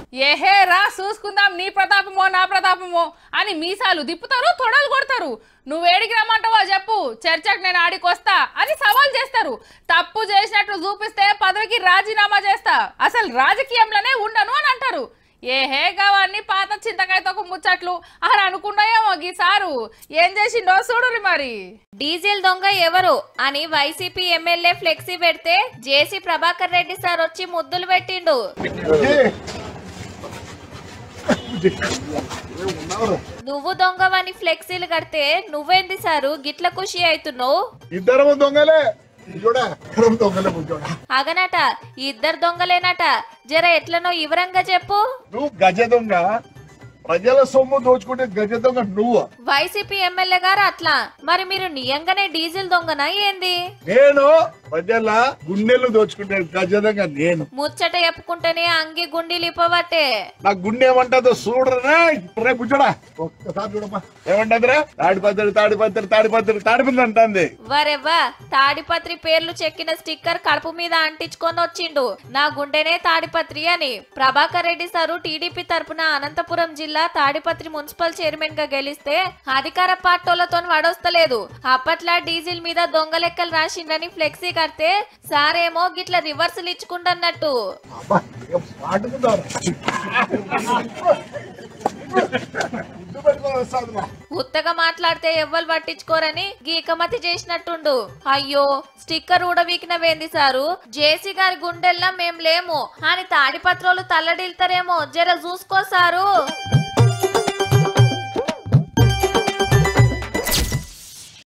ఏహే రా చూసుకుందాం నీ ప్రతాపమో నా ప్రతాపమో అని మీసాలు దిప్పుతారు తొడలు కొడతారు నువ్వు ఏడికి రమ్మంటావో చెప్పు చర్చకు నేను ఆడికి వస్తా అని సవాల్ చేస్తారు తప్పు చేసినట్టు చూపిస్తే పదవికి రాజీనామా చేస్తా అసలు రాజకీయంలోనే ఉండను అని అంటారు ఏహే గవాన్ని పాత చింతకాయతో ముచ్చట్లు అని అనుకున్నాయేమో గీసారు ఏం చేసిండో చూడురి మరి డీజిల్ దొంగ ఎవరు అని వైసీపీ ఎమ్మెల్యే ఫ్లెక్సీ పెడితే జేసీ ప్రభాకర్ రెడ్డి సార్ వచ్చి ముద్దులు పెట్టిండు నువ్వు దొంగవని ఫ్లెక్సీలు కడితే నువ్వేంది సారు గిట్ల ఖుషి అవుతున్నావు ఇద్దరము దొంగలే చూడా ఇద్దరం దొంగలే చూడా అగనట ఇద్దరు దొంగలేనట జర ఎట్లనో వివరంగా చెప్పు నువ్వు గజ దొంగ ప్రజల సొమ్ము దోచుకుంటే గజ దొంగ నువ్వు వైసీపీ ఎమ్మెల్యే గారు అట్లా మరి మీరు నియంగానే డీజిల్ దొంగనా ఏంది నేను ప్రజల గుండెలు దోచుకుంటే గజ దొంగ నేను ముచ్చట చెప్పుకుంటేనే అంగి గుండీలు ఇప్పవట్టే నా గుండె ఏమంటుందో చూడరా రే కూర్చోడా ఒక్కసారి చూడమ్మా ఏమంటదిరా తాడిపత్రి తాడిపత్రి తాడిపత్రి తాడిపత్రి అంటుంది వరెవ్వా తాడిపత్రి పేర్లు చెక్కిన స్టిక్కర్ కడుపు మీద అంటించుకొని వచ్చిండు నా గుండెనే తాడిపత్రి అని ప్రభాకర్ రెడ్డి సారు టీడీపీ తరపున అనంతపురం జిల్లా తాడిపత్రి మున్సిపల్ చైర్మన్ గా గెలిస్తే అధికార పార్టీలతో వడొస్తలేదు అప్పట్లా డీజిల్ మీద దొంగ లెక్కలు రాసిండని ఫ్లెక్సీ కడితే సారేమో గిట్ల రివర్సల్ ఇచ్చుకుంటన్నట్టు అబ్బా ఏం పాటుకుంటారు ముద్దు పెట్టుకొని వస్తాదురా. ఉత్తగా మాట్లాడితే ఎవ్వరు పట్టించుకోరని గీకమతి చేసినట్టుండు అయ్యో స్టిక్కర్ ఊడవీకినవేంది సారు జేసీ గారి గుండెల్లా మేం లేము అని తాడిపత్రోలు తల్లడిల్తారేమో జర చూసుకో సారు